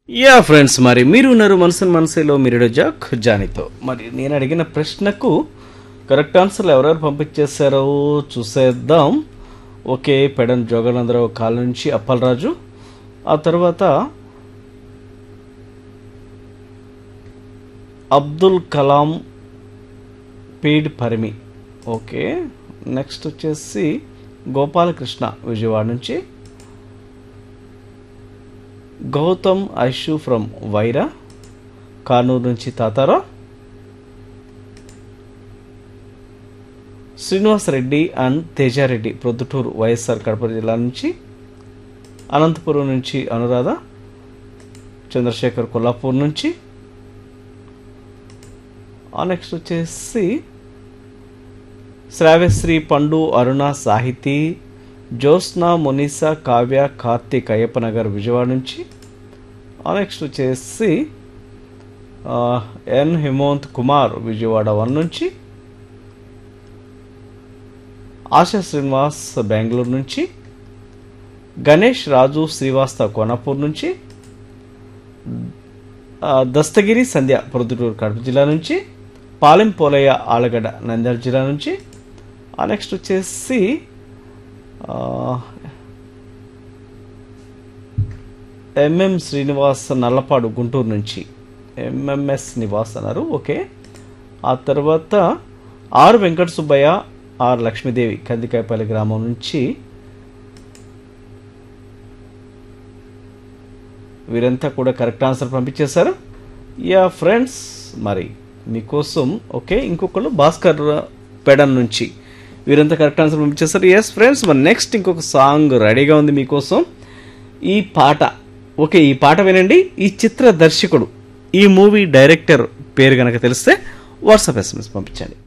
yeah friends మరి మీరు ఉన్నారు మనసు మనసులో మీరు జాక్ జానీతో మరి నేను అడిగిన ప్రశ్నకు కరెక్ట్ ఆన్సర్లు ఎవరెవరు పంపించేశారో చూసేద్దాం ఓకే పెడన్ జోగానందరావు కాల్ నుంచి అప్పలరాజు ఆ తర్వాత అబ్దుల్ కలాం పీడ్ పరిమి ఓకే నెక్స్ట్ వచ్చేసి గోపాలకృష్ణ విజయవాడ నుంచి గౌతమ్ ఐషు ఫ్రమ్ వైరా కానూరు నుంచి తాతారా శ్రీనివాస్ రెడ్డి అండ్ తేజారెడ్డి ప్రొద్దుటూరు వైఎస్ఆర్ కడప జిల్లా నుంచి అనంతపురం నుంచి అనురాధ చంద్రశేఖర్ కొల్లాపూర్ నుంచి నెక్స్ట్ వచ్చేసి శ్రావ్యశ్రీ పండు అరుణ సాహితీ జ్యోత్స్న మునిసా కావ్య కార్తీక్ అయ్యప్పనగర్ విజయవాడ నుంచి నెక్స్ట్ వచ్చేసి ఆ, ఎన్ హిమంత్ కుమార్ విజయవాడ వన్ నుంచి ఆశా శ్రీనివాస్ బెంగళూరు నుంచి గణేష్ రాజు శ్రీవాస్తవ్ కోనాపూర్ నుంచి ఆ, దస్తగిరి సంధ్య ప్రొద్దుటూరు కడప జిల్లా నుంచి పాలెం పోలయ్య ఆలగడ్డ నంద్యాల జిల్లా నుంచి నెక్స్ట్ వచ్చేసి ఆ, ఎంఎం శ్రీనివాస్ నల్లపాడు గుంటూరు నుంచి ఎంఎంఎస్ నివాస్ అన్నారు ఓకే ఆ తర్వాత ఆర్ వెంకట సుబ్బయ్య ఆర్ లక్ష్మీదేవి కందికాయపల్లి గ్రామం నుంచి వీరంతా కూడా కరెక్ట్ ఆన్సర్ పంపించేశారు యా ఫ్రెండ్స్ మరి మీకోసం ఓకే ఇంకొకళ్ళు భాస్కర్ పెడన్ నుంచి వీరంతా కరెక్ట్ ఆన్సర్ పంపించేశారు ఎస్ ఫ్రెండ్స్ మరి నెక్స్ట్ ఇంకొక సాంగ్ రెడీగా ఉంది మీకోసం ఈ పాట ఓకే ఈ పాట వినండి ఈ చిత్ర దర్శకుడు ఈ మూవీ డైరెక్టర్ పేరు కనుక తెలిస్తే వాట్సాప్ ఎస్ఎంఎస్ పంపించండి